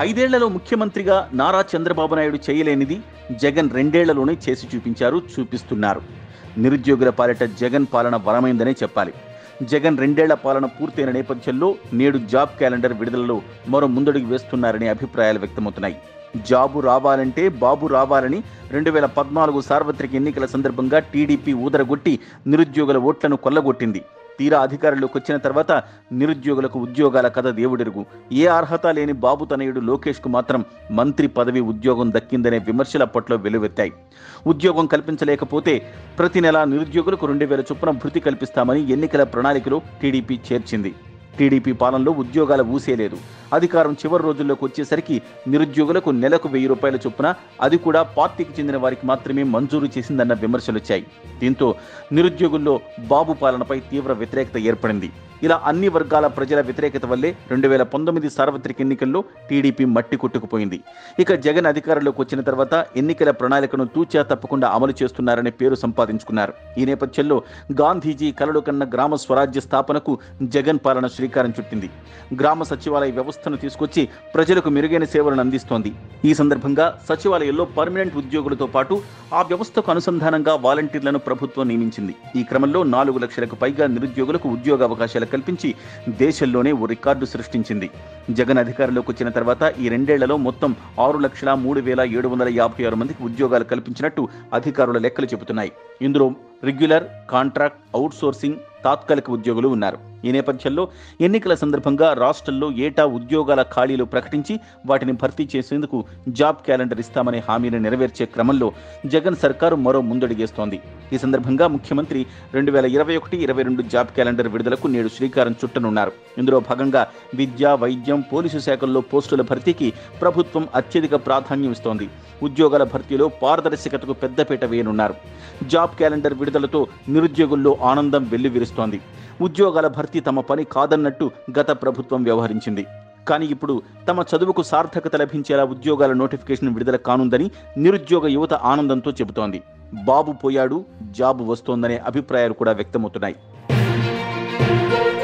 ఐదేళ్లలో ముఖ్యమంత్రిగా నారా చంద్రబాబు నాయుడు చేయలేనిది జగన్ రెండేళ్లలోనే చేసి చూపించారు చూపిస్తున్నారు నిరుద్యోగుల పాలిట జగన్ పాలన వరమైందనే చెప్పాలి జగన్ రెండేళ్ల పాలన పూర్తయిన నేపథ్యంలో నేడు జాబ్ క్యాలెండర్ విడుదలలో మరో ముందడుగు వేస్తున్నారనే అభిప్రాయాలు వ్యక్తమవుతున్నాయి జాబు రావాలంటే బాబు రావాలని రెండు వేల పద్నాలుగు సార్వత్రిక ఎన్నికల సందర్భంగా టీడీపీ ఊదరగొట్టి నిరుద్యోగుల ఓట్లను కొల్లగొట్టింది తీరా అధికారంలోకి వచ్చిన తర్వాత నిరుద్యోగులకు ఉద్యోగాల కథ దేవుడెరుగు ఏ అర్హత లేని బాబు తనయుడు లోకేష్కు మాత్రం మంత్రి పదవి ఉద్యోగం దక్కిందనే విమర్శలు అప్పట్లో వెలువెత్తాయి ఉద్యోగం కల్పించలేకపోతే ప్రతి నెల నిరుద్యోగులకు రెండు వేల చొప్పున భృతి కల్పిస్తామని ఎన్నికల ప్రణాళికలో టీడీపీ చేర్చింది టీడీపీ పాలనలో ఉద్యోగాల ఊసేలేదు అధికారం చివరి రోజుల్లోకి వచ్చేసరికి నిరుద్యోగులకు నెలకు వెయ్యి రూపాయల చొప్పున అది కూడా పార్టీకి చెందిన వారికి మాత్రమే మంజూరు చేసిందన్న విమర్శలు వచ్చాయి దీంతో నిరుద్యోగుల్లో బాబు పాలనపై తీవ్ర వ్యతిరేకత ఏర్పడింది ఇలా అన్ని వర్గాల ప్రజల వ్యతిరేకత వల్లే రెండు వేల పంతొమ్మిది సార్వత్రిక ఎన్నికల్లో టీడీపీ మట్టి కొట్టుకుపోయింది ఇక జగన్ అధికారంలోకి వచ్చిన తర్వాత ఎన్నికల ప్రణాళికను తూచా తప్పకుండా అమలు చేస్తున్నారనే పేరు సంపాదించుకున్నారు ఈ నేపథ్యంలో గాంధీజీ కలలు కన్న గ్రామ స్వరాజ్య స్థాపనకు జగన్ పాలన శ్రీకారం చుట్టింది గ్రామ సచివాలయ వ్యవస్థను తీసుకొచ్చి ప్రజలకు మెరుగైన సేవలను అందిస్తోంది ఈ సందర్భంగా సచివాలయంలో పర్మనెంట్ ఉద్యోగులతో పాటు ఆ వ్యవస్థకు అనుసంధానంగా వాలంటీర్లను ప్రభుత్వం నియమించింది ఈ క్రమంలో నాలుగు లక్షలకు పైగా నిరుద్యోగులకు ఉద్యోగ అవకాశాలు కల్పించి దేశంలోనే ఓ రికార్డు సృష్టించింది జగన్ అధికారంలోకి వచ్చిన తర్వాత ఈ రెండేళ్లలో మొత్తం ఆరు లక్షల మూడు వేల ఏడు వందల యాభై ఆరు మందికి ఉద్యోగాలు కల్పించినట్టు అధికారుల లెక్కలు చెబుతున్నాయి ఇందులో రెగ్యులర్ కాంట్రాక్ట్ అవుట్సోర్సింగ్ తాత్కాలిక ఉద్యోగులు ఉన్నారు ఈ నేపథ్యంలో ఎన్నికల సందర్భంగా రాష్ట్రంలో ఏటా ఉద్యోగాల ఖాళీలు ప్రకటించి వాటిని భర్తీ చేసేందుకు జాబ్ క్యాలెండర్ ఇస్తామనే హామీని నెరవేర్చే క్రమంలో జగన్ సర్కారు మరో ముందడుగేస్తోంది ఈ సందర్భంగా ముఖ్యమంత్రి రెండు వేల ఇరవై ఒకటి ఇరవై రెండు జాబ్ క్యాలెండర్ విడుదలకు నేడు శ్రీకారం చుట్టనున్నారు ఇందులో భాగంగా విద్య వైద్యం పోలీసు శాఖల్లో పోస్టుల భర్తీకి ప్రభుత్వం అత్యధిక ప్రాధాన్యం ఇస్తోంది ఉద్యోగాల భర్తీలో పారదర్శకతకు పెద్దపీట వేయనున్నారు జాబ్ క్యాలెండర్ విడుదలతో నిరుద్యోగుల్లో ఆనందం వెల్లివిరుస్తోంది ఉద్యోగాల భర్తీ తమ పని కాదన్నట్టు గత ప్రభుత్వం వ్యవహరించింది కానీ ఇప్పుడు తమ చదువుకు సార్థకత లభించేలా ఉద్యోగాల నోటిఫికేషన్ విడుదల కానుందని నిరుద్యోగ యువత ఆనందంతో చెబుతోంది బాబు పోయాడు జాబు వస్తోందనే అభిప్రాయాలు కూడా వ్యక్తమవుతున్నాయి